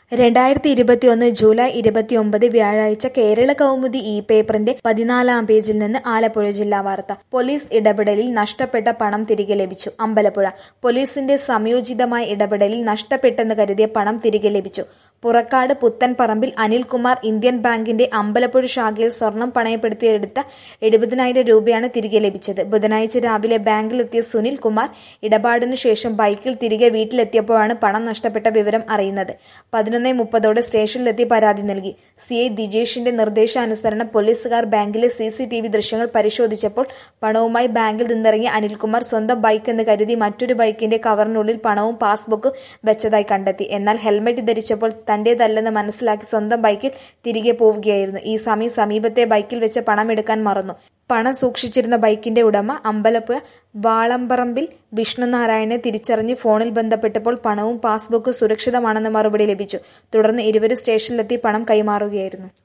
രണ്ടായിരത്തി ഇരുപത്തിയൊന്ന് ജൂലൈ ഇരുപത്തിയൊമ്പത് വ്യാഴാഴ്ച കേരള കൗമുദി ഇ പേപ്പറിന്റെ പതിനാലാം പേജിൽ നിന്ന് ആലപ്പുഴ ജില്ലാ വാർത്ത പോലീസ് ഇടപെടലിൽ നഷ്ടപ്പെട്ട പണം തിരികെ ലഭിച്ചു അമ്പലപ്പുഴ പോലീസിന്റെ സംയോജിതമായ ഇടപെടലിൽ നഷ്ടപ്പെട്ടെന്ന് കരുതിയ പണം തിരികെ ലഭിച്ചു പുറക്കാട് പുത്തൻപറമ്പിൽ അനിൽകുമാർ ഇന്ത്യൻ ബാങ്കിന്റെ അമ്പലപ്പുഴ ശാഖയിൽ സ്വർണം പണയപ്പെടുത്തിയെടുത്ത എഴുപതിനായിരം രൂപയാണ് തിരികെ ലഭിച്ചത് ബുധനാഴ്ച രാവിലെ ബാങ്കിലെത്തിയ സുനിൽ കുമാർ ഇടപാടിനു ശേഷം ബൈക്കിൽ തിരികെ വീട്ടിലെത്തിയപ്പോഴാണ് പണം നഷ്ടപ്പെട്ട വിവരം അറിയുന്നത് പതിനൊന്ന് മുപ്പതോടെ സ്റ്റേഷനിലെത്തി പരാതി നൽകി സി ഐ ദിജേഷിന്റെ നിർദ്ദേശാനുസരണം പോലീസുകാർ ബാങ്കിലെ സി സി ടി വി ദൃശ്യങ്ങൾ പരിശോധിച്ചപ്പോൾ പണവുമായി ബാങ്കിൽ നിന്നിറങ്ങിയ അനിൽകുമാർ സ്വന്തം ബൈക്ക് എന്ന് കരുതി മറ്റൊരു ബൈക്കിന്റെ കവറിനുള്ളിൽ പണവും പാസ്ബുക്കും വെച്ചതായി കണ്ടെത്തി എന്നാൽ ഹെൽമറ്റ് ധരിച്ചപ്പോൾ തന്റേതല്ലെന്ന് മനസ്സിലാക്കി സ്വന്തം ബൈക്കിൽ തിരികെ പോവുകയായിരുന്നു ഈ സമയം സമീപത്തെ ബൈക്കിൽ വെച്ച് പണം എടുക്കാൻ മറന്നു പണം സൂക്ഷിച്ചിരുന്ന ബൈക്കിന്റെ ഉടമ അമ്പലപ്പുഴ വാളമ്പറമ്പിൽ വിഷ്ണുനാരായണനെ തിരിച്ചറിഞ്ഞ് ഫോണിൽ ബന്ധപ്പെട്ടപ്പോൾ പണവും പാസ്ബുക്കും സുരക്ഷിതമാണെന്ന് മറുപടി ലഭിച്ചു തുടർന്ന് ഇരുവരും സ്റ്റേഷനിലെത്തി പണം കൈമാറുകയായിരുന്നു